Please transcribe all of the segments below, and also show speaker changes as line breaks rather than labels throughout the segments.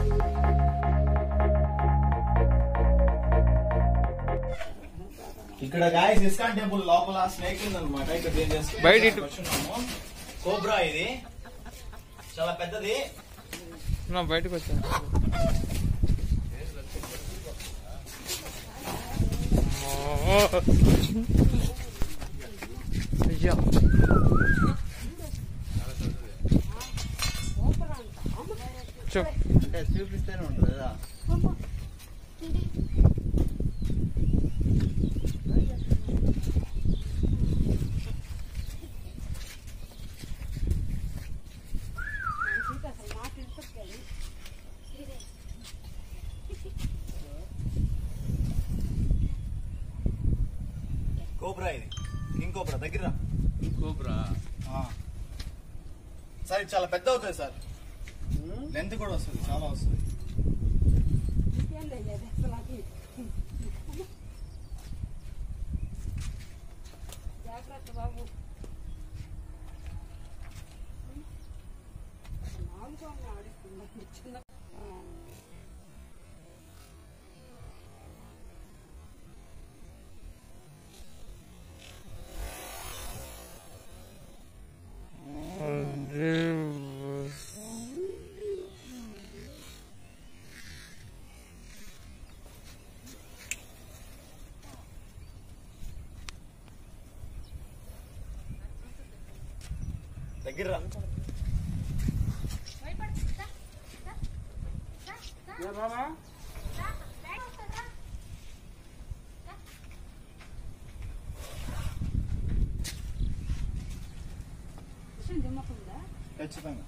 ఇక్కడ guys ISKCON temple లోపల snake ఉంది అనమాట ఇక్కడ ఏం చేస్తున్నాం?
బయట ఇటు-
వచ్చున్నాము. కోబ్రా ఇది చాలా పెద్దది
నా బయటకు వచ్చాను అయ్యా చెప్పు
అంటే చూపిస్తేనే ఉంటుంది కదా కోబ్రా ఇది కింగ్ కోబ్రా దగ్గర
కోబ్రా
సార్ ఇది చాలా పెద్ద అవుతుంది సార్ లెంత్ కూడా వస్తుంది చాలా వస్తుంది
జాగ్రత్త బాబు మామూలుగా ఆడిస్తుంది చిన్న
దగ్గర రా.
విషయం దిమ్మకుందా
ఖచ్చితంగా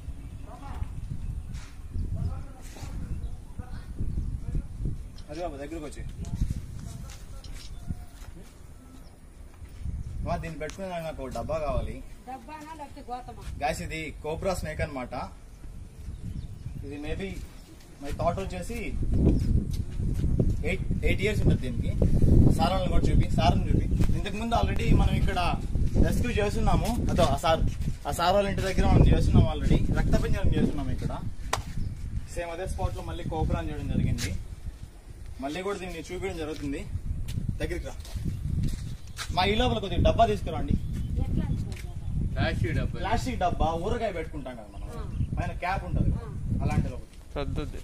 అది బాబు దగ్గరకు వచ్చి వా, దీన్ని పెట్టుకునే నాకు ఒక డబ్బా కావాలి
డబ్బానా లేకపోతే గోతమా
గాయస్ ఇది కోబ్రా స్నేక్ అన్నమాట ఇది మేబీ మై థాట్ వచ్చేసి ఎయిట్ ఎయిట్ ఇయర్స్ ఉంటుంది దీనికి సారాలను కూడా చూపి సార్ని చూపి ఇంతకు ముందు ఆల్రెడీ మనం ఇక్కడ రెస్క్యూ చేస్తున్నాము అదో ఆ సార్ ఆ సార్ వాళ్ళ ఇంటి దగ్గర మనం చేస్తున్నాం ఆల్రెడీ రక్తపింజనం చేస్తున్నాం ఇక్కడ సేమ్ అదే స్పాట్ లో మళ్ళీ కోబ్రాన్ చేయడం జరిగింది మళ్ళీ కూడా దీన్ని చూపించడం జరుగుతుంది దగ్గరికి రా మా ఈ లోపల కొద్దిగా డబ్బా తీసుకురండి
ఎట్లా అనుకుంటారా
ప్లాస్టిక్ డబ్బా
ప్లాస్టిక్ డబ్బా ఊరగాయ పెట్టుకుంటాం కదా మనం
ఆ.
పైన క్యాప్ ఉంటుంది అలాంటిది ఒకటి
పెద్దది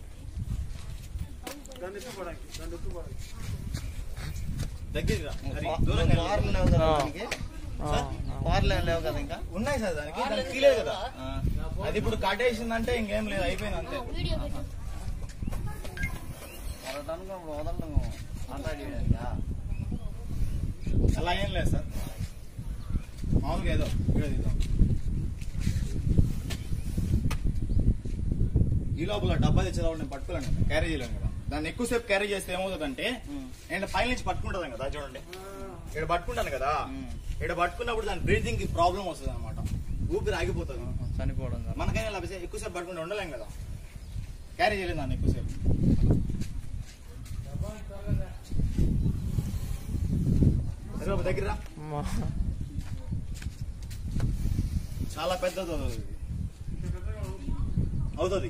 దగ్గరికి రా. మరి దూరంగా వెళ్ళి.
ఆ, ఆ.
పార్లేం లేవు కదా ఇంకా
ఉన్నాయి సార్ దానికి దానికి తీలేదు కదా అది ఇప్పుడు కట్టేసిందంటే ఇంకేం లేదు అయిపోయింది అంతే
అరటానికి ఇప్పుడు వదలను మాట్లాడేయడానికా
అలా ఏం లేదు సార్ మామూలుగా ఏదో వీడియో తీద్దాం ఈ లోపల డబ్బా తెచ్చేదా నేను పట్టుకోలేను కదా క్యారీ చేయలేను కదా దాన్ని ఎక్కువసేపు క్యారీ చేస్తే ఏమవుతుందంటే నేను పైన నుంచి పట్టుకుంటాను కదా చూడండి ఇక్కడ పట్టుకుంటాను కదా ఇక్కడ పట్టుకున్నప్పుడు దాని బ్రీతింగ్ కి ప్రాబ్లం వస్తుంది అనమాట ఊపిరి ఆగిపోతుంది
చనిపోవడం కదా
మనకైనా ఇలా ఎక్కువసేపు పట్టుకుంటే ఉండలేం కదా క్యారీ చేయలేదు దాన్ని ఎక్కువసేపు అరే బాబు, దగ్గర రా.
అమ్మా.
చాలా పెద్దది అవుతుంది ఇది. అవుతుంది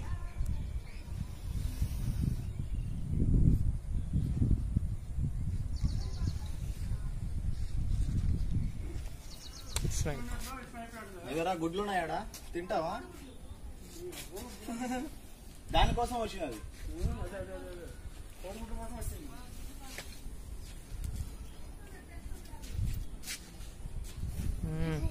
స్నేక్.
దగ్గర గుడ్లు ఉన్నాయాడా తింటావా దానికోసం వచ్చినది
మ్మ్.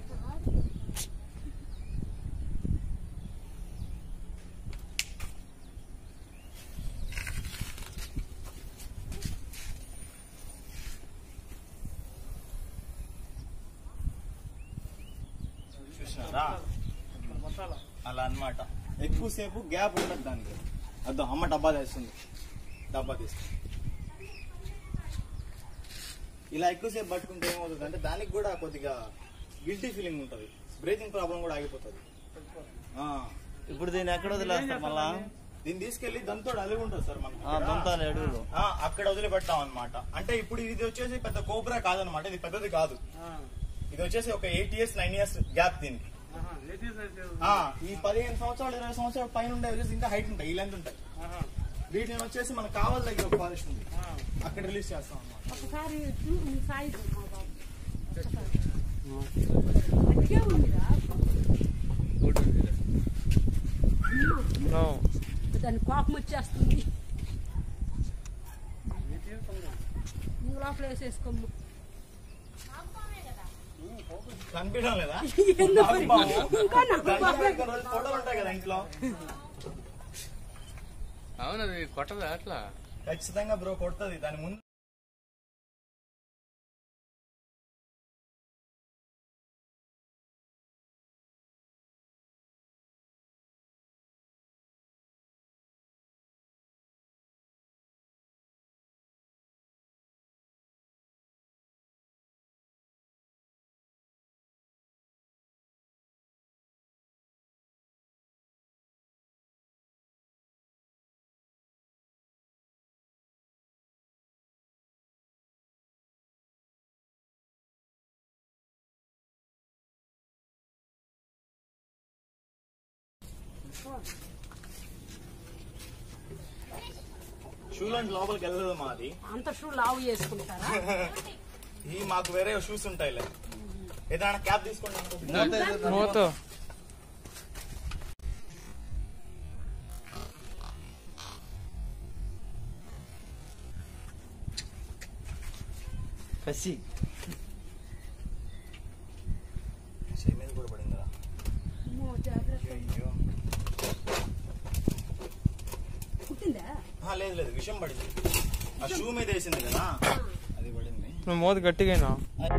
చూసినారా అలా అన్నమాట ఎక్కువసేపు గ్యాప్ ఉండదు దానికి అర్థం అమ్మ డబ్బా తెస్తుంది డబ్బా తీస్తుంది ఇలా ఎక్కువసేపు పట్టుకుంటే ఏమవుతుంది అంటే దానికి కూడా కొద్దిగా గిల్టీ ఫీలింగ్ ఉంటుంది బ్రీతింగ్ ప్రాబ్లం కూడా ఆగిపోతుంది ఆ,
ఇప్పుడు దీన్ని ఎక్కడ వదిలేస్తారు మళ్ళా
దీన్ని తీసుకెళ్లి దంతో అలిగి ఉంటుంది సార్ మనకి
ఆ, దొంతాలు అడుగులు
ఆ, అక్కడ వదిలిపెట్టాం అనమాట అంటే ఇప్పుడు ఇది వచ్చేసి పెద్ద కోబ్రా కాదనమాట ఇది పెద్దది కాదు ఇది వచ్చేసి ఒక eight years nine years gap దీనికి ఆ, ఈ పదిహేను సంవత్సరాలు ఇరవై సంవత్సరాల పైన ఉండే వచ్చేసి ఇంకా హైట్ ఉంటాయి ఈ లెంత్ ఉంటాయి వీటిని వచ్చేసి మనకు కావాలి దగ్గర ఒక ఫారెస్ట్ ఉంది అక్కడ రిలీజ్ చేస్తాం అన్నమాట
ఒకసారి చూ- మీ సాయి చూడు మా బాబు ఒకసారి. గట్టిగా ఉందిరా
నో
దాని కోపం వచ్చేస్తుంది నువ్వు లోపల వేసేసుకోమ్మ
కనిపించడం లేదా
ఎందుకు మరి? ఇంకా నాకు
దానికి
బాగా-
ఇంకా రోజు ఫోటోలు ఉంటాయి కదా ఇంట్లో
అవును అది కొట్టదా అట్లా
ఖచ్చితంగా బ్రో కొడుతుంది దాని ముందు షూలంటి లోపలికి వెళ్ళదు మాది
అంత షూ లావు చేసుకుంటారా
ఈ మాకు వేరే షూస్ ఉంటాయిలే ఏదైనా క్యాప్ తీసుకోండి
మూత
కసి
చేయి మీద కూడా పడిందిరా
అమ్మో, జాగ్రత్త
అయ్యో
పుట్టిందా
ఆ, లేదు లేదు విషయం పడింది ఆ షూ మీద వేసింది కదా అది పడింది
నువ్వు మూత గట్టిగా
అది